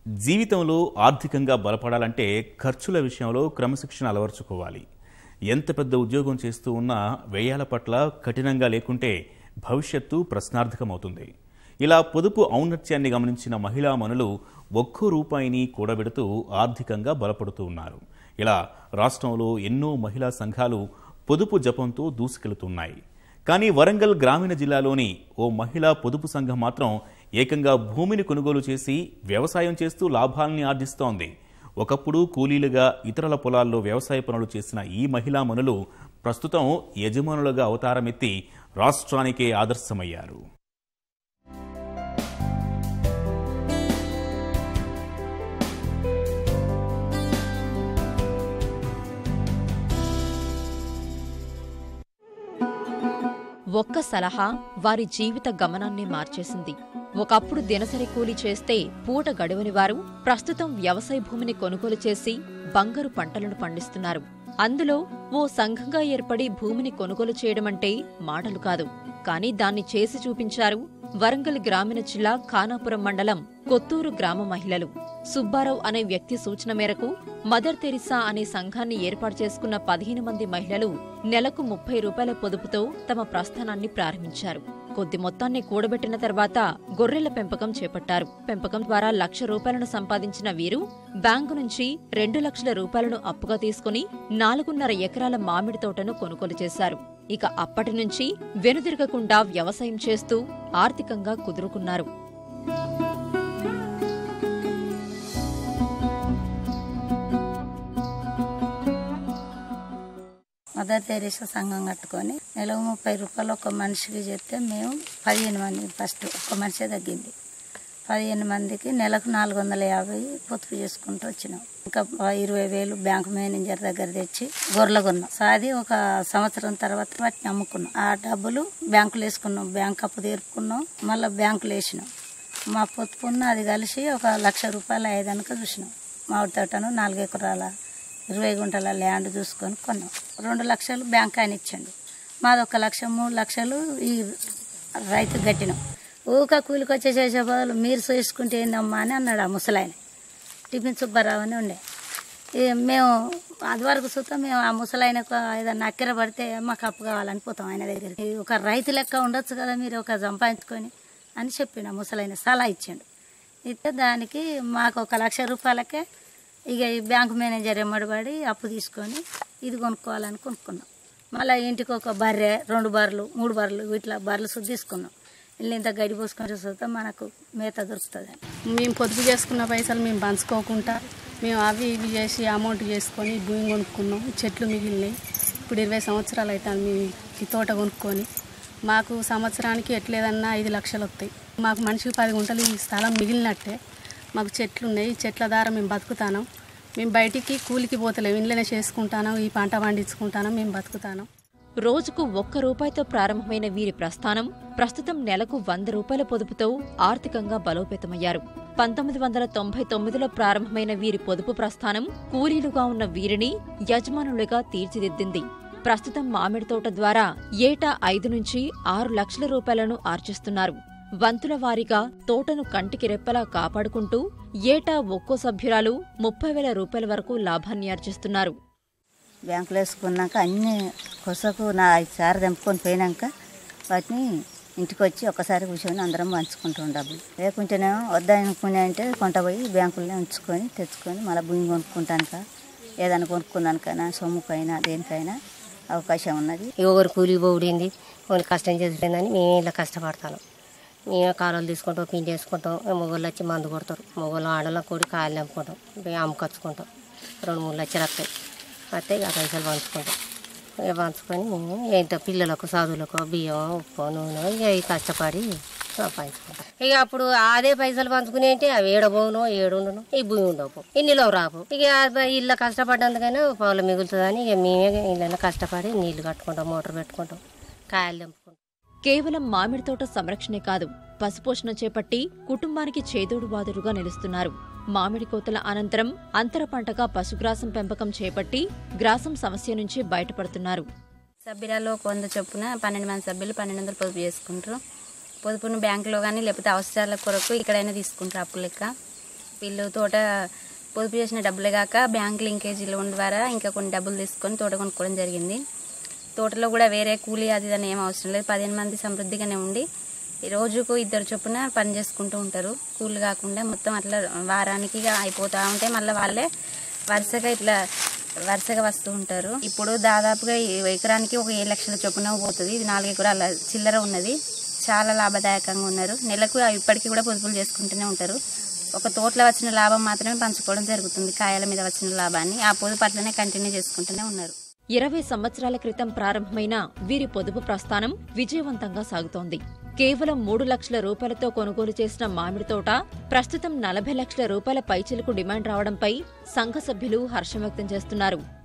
జీవితంలో ఆర్థికంగా బలపడాలంటే ఖర్చుల విషయంలో క్రమశిక్షణ అలవర్చుకోవాలి ఎంత పెద్ద ఉద్యోగం చేస్తూ ఉన్నా వ్యయాల పట్ల కఠినంగా లేకుంటే భవిష్యత్తు ప్రశ్నార్థకమవుతుంది ఇలా పొదుపు ఔన్నత్యాన్ని గమనించిన మహిళా మనులు ఒక్కో రూపాయిని కూడబెడుతూ ఆర్థికంగా బలపడుతూ ఉన్నారు ఇలా రాష్ట్రంలో ఎన్నో మహిళా సంఘాలు పొదుపు జపంతో దూసుకెళ్తున్నాయి కానీ వరంగల్ గ్రామీణ జిల్లాలోని ఓ మహిళా పొదుపు సంఘం మాత్రం ఏకంగా భూమిని కొనుగోలు చేసి వ్యవసాయం చేస్తూ లాభాల్ని ఆర్జిస్తోంది ఒకప్పుడు కూలీలుగా ఇతరుల పొలాల్లో వ్యవసాయ పనులు చేసిన ఈ మహిళా మనులు ప్రస్తుతం యజమానులుగా అవతారమెత్తి రాష్ట్రానికే ఆదర్శమయ్యారు ఒక్క సలహా వారి జీవిత గమనాన్ని మార్చేసింది ఒకప్పుడు దినసరి కూలీ చేస్తే పూట గడువని వారు ప్రస్తుతం వ్యవసాయ భూమిని కొనుగోలు చేసి బంగారు పంటలను పండిస్తున్నారు అందులో ఓ సంఘంగా ఏర్పడి భూమిని కొనుగోలు చేయడమంటే మాటలు కాదు కానీ దాన్ని చేసి చూపించారు వరంగల్ గ్రామీణ జిల్లా ఖానాపురం మండలం కొత్తూరు గ్రామ మహిళలు సుబ్బారావు అనే వ్యక్తి సూచన మేరకు మదర్ తెరిసా అనే సంఘాన్ని ఏర్పాటు చేసుకున్న పదిహేను మంది మహిళలు నెలకు ముప్పై రూపాయల పొదుపుతో తమ ప్రస్థానాన్ని ప్రారంభించారు కొద్ది మొత్తాన్ని కూడబెట్టిన తర్వాత గొర్రెల పెంపకం చేపట్టారు పెంపకం ద్వారా లక్ష రూపాయలను సంపాదించిన వీరు బ్యాంకు నుంచి రెండు లక్షల రూపాయలను అప్పుగా తీసుకుని నాలుగున్నర ఎకరాల మామిడి తోటను కొనుగోలు చేశారు ఇక అప్పటి నుంచి వెనుదిరగకుండా వ్యవసాయం చేస్తూ ఆర్థికంగా కుదురుకున్నారు మదర్ తెరీసా సంఘం కట్టుకొని నెలకు ముప్పై రూపాయలు ఒక మనిషికి చెప్తే మేము పదిహేను మంది ఫస్ట్ ఒక మనిషి తగ్గింది పదిహేను మందికి నెలకు నాలుగు వందల యాభై పొదుపు చేసుకుంటూ వచ్చినాం ఇంకా ఇరవై వేలు బ్యాంకు మేనేజర్ దగ్గర తెచ్చి గొర్రెలు కొన్నాం సాది ఒక సంవత్సరం తర్వాత వాటిని అమ్ముకున్నాం ఆ డబ్బులు బ్యాంకులు వేసుకున్నాం బ్యాంక్ అప్పు తీర్పుకున్నాం మళ్ళీ బ్యాంకులు వేసినాం మా పొదుపున్న అది కలిసి ఒక లక్ష రూపాయలు అయ్యేదానికి చూసినాం మామిడి తోటను నాలుగు ఎకరాల ఇరవై గుంటల ల్యాండ్ చూసుకొని కొన్నాం రెండు లక్షలు బ్యాంక్ ఆయన ఇచ్చాడు మాది ఒక లక్ష మూడు లక్షలు ఈ రైతు కట్టినాం ఊక కూలికి వచ్చే చేసే బదులు మీరు చేసుకుంటే ఏందమ్మా అని అన్నాడు ఆ ముసలాయన టిఫిన్ సుబ్బారావు అని ఉండే ఈ మేము అది వరకు చూస్తాం మేము ఆ ముసలాయనకు ఏదన్నా అక్కెర పడితే మాకు అప్పు కావాలని పోతాం ఆయన దగ్గరికి ఒక రైతు లెక్క ఉండొచ్చు కదా మీరు ఒక సంపాదించుకొని అని చెప్పిండు ఆ ముసలాయన సలహా ఇచ్చిండు ఇస్తే దానికి మాకు ఒక లక్ష రూపాయలకే ఇక ఈ బ్యాంకు మేనేజర్ ఎమ్మడిపడి అప్పు తీసుకొని ఇది కొనుక్కోవాలని కొనుక్కున్నాం మళ్ళీ ఇంటికి ఒక బర్రె రెండు బర్రెలు మూడు బర్రెలు ఇట్లా బర్రెలు సుద్ది తీసుకున్నాం ఇల్లు ఇంత గడి పోసుకొని చూస్తే మనకు మేత దొరుకుతుంది మేము పొదుపు చేసుకున్న పైసలు మేము పంచుకోకుండా మేము అవి ఇవి చేసి అమౌంట్ చేసుకొని భూమి కొనుక్కున్నాం చెట్లు మిగిలినాయి ఇప్పుడు ఇరవై సంవత్సరాలు అవుతాను మేము ఈ తోట కొనుక్కొని మాకు సంవత్సరానికి ఎట్లేదన్నా ఐదు లక్షలు వస్తాయి మాకు మనిషికి పది గుంటలు ఈ స్థలం మిగిలినట్టే మాకు చెట్లు ఉన్నాయి చెట్ల ద్వారా మేము బతుకుతాను మేము బయటికి కూలికి పోతలేము ఇంట్లోనే చేసుకుంటాను ఈ పంట పండించుకుంటాను మేము బతుకుతాను రోజుకు ఒక్క రూపాయితో ప్రారంభమైన వీరి ప్రస్థానం ప్రస్తుతం నెలకు వంద రూపాయల పొదుపుతో ఆర్థికంగా బలోపేతమయ్యారు పంతొమ్మిది వందల తొంభై తొమ్మిదిలో ప్రారంభమైన వీరి పొదుపు ప్రస్థానం కూలీలుగా ఉన్న వీరిని యజమానులుగా తీర్చిదిద్దింది ప్రస్తుతం మామిడి తోట ద్వారా ఏటా ఐదు నుంచి ఆరు లక్షల రూపాయలను ఆర్జిస్తున్నారు వంతుల వారీగా తోటను కంటికి రెప్పలా కాపాడుకుంటూ ఏటా ఒక్కో సభ్యురాలు ముప్పై వేల రూపాయల వరకు లాభాన్ని ఆర్జిస్తున్నారు బ్యాంకులో వేసుకున్నాక అన్ని కొసకు నా ఐదు సార్లు తెంపుకొని పోయినాక వాటిని ఇంటికి వచ్చి ఒక్కసారి కూర్చొని అందరం పంచుకుంటాం డబ్బులు లేకుంటేనేమో వద్దనుకునే అంటే కొంట పోయి బ్యాంకుల్లో ఉంచుకొని తెచ్చుకొని మళ్ళీ భూమి కొనుక్కుంటానుక ఏదైనా కొనుక్కున్నానికైనా సొమ్ముకైనా దేనికైనా అవకాశం ఉన్నది ఎవరు కూలి పోడింది వాళ్ళు కష్టం చేసిందని మేము ఇలా కష్టపడతాను మేమే కాలువలు తీసుకుంటాం పిండి వేసుకుంటాం మొగోళ్ళు వచ్చి మందు కొడతారు మొగోళ్ళు ఆడలో కూడి కాయలు అమ్ముకుంటాం మేము అమ్ముకొచ్చుకుంటాం రెండు మూడు లక్షలు వస్తాయి వస్తే ఇక పైసలు పంచుకుంటాం ఇక పంచుకొని మేము ఏంటో పిల్లలకు చదువులకు బియ్యం ఉప్పు నూనె ఇక ఇవి కష్టపడి సంపాదించుకుంటాం ఇక అప్పుడు అదే పైసలు పంచుకునే అంటే అవి ఏడబోను ఏడుండును ఈ భూమి ఉండవు ఇన్నిలో రాపు ఇక ఇళ్ళ కష్టపడ్డందుకైనా పొలం మిగులుతుందని ఇక మేమే ఇళ్ళ కష్టపడి నీళ్లు కట్టుకుంటాం మోటార్ పెట్టుకుంటాం కాయలు తెంపుకుంటాం కేవలం మామిడి తోట సంరక్షణే కాదు పశుపోషణ చేపట్టి కుటుంబానికి చేదోడు బాదుడుగా నిలుస్తున్నారు మామిడి కోతల అనంతరం అంతర పంటగా పశుగ్రాసం పెంపకం చేపట్టి గ్రాసం సమస్య నుంచి బయటపడుతున్నారు సభ్యులలో కొంత చొప్పున పన్నెండు మంది సభ్యులు పన్నెండు వందలు పొదుపు చేసుకుంటారు పొదుపును బ్యాంకులో కానీ లేకపోతే అవసరాల కొరకు ఇక్కడైనా తీసుకుంటారు అప్పు లెక్క వీళ్ళు తోట పొదుపు చేసిన డబ్బులే కాక బ్యాంక్ లింకేజీ లోన్ ద్వారా ఇంకా కొన్ని డబ్బులు తీసుకొని తోట కొనుక్కోవడం జరిగింది తోటలో కూడా వేరే కూలీ అది ఇది అని ఏం అవసరం లేదు పదిహేను మంది సమృద్ధిగానే ఉండి ఈ రోజుకు ఇద్దరు చొప్పున పని చేసుకుంటూ ఉంటారు కూలి కాకుండా మొత్తం అట్లా వారానికి ఇక అయిపోతూ ఉంటే మళ్ళీ వాళ్ళే వరుసగా ఇట్లా వరుసగా వస్తూ ఉంటారు ఇప్పుడు దాదాపుగా ఈ ఎకరానికి ఒక ఏడు లక్షల చొప్పున పోతుంది ఇది నాలుగు ఎకరాల చిల్లర ఉన్నది చాలా లాభదాయకంగా ఉన్నారు నెలకు ఇప్పటికీ కూడా పొదుపులు చేసుకుంటూనే ఉంటారు ఒక తోటలో వచ్చిన లాభం మాత్రమే పంచుకోవడం జరుగుతుంది కాయల మీద వచ్చిన లాభాన్ని ఆ పొదుపు అట్లనే కంటిన్యూ చేసుకుంటూనే ఉన్నారు ఇరవై సంవత్సరాల క్రితం ప్రారంభమైన వీరి పొదుపు ప్రస్థానం విజయవంతంగా సాగుతోంది కేవలం మూడు లక్షల రూపాయలతో కొనుగోలు చేసిన మామిడి తోట ప్రస్తుతం నలభై లక్షల రూపాయల పైచిలకు డిమాండ్ రావడంపై సంఘ సభ్యులు హర్షం వ్యక్తం చేస్తున్నారు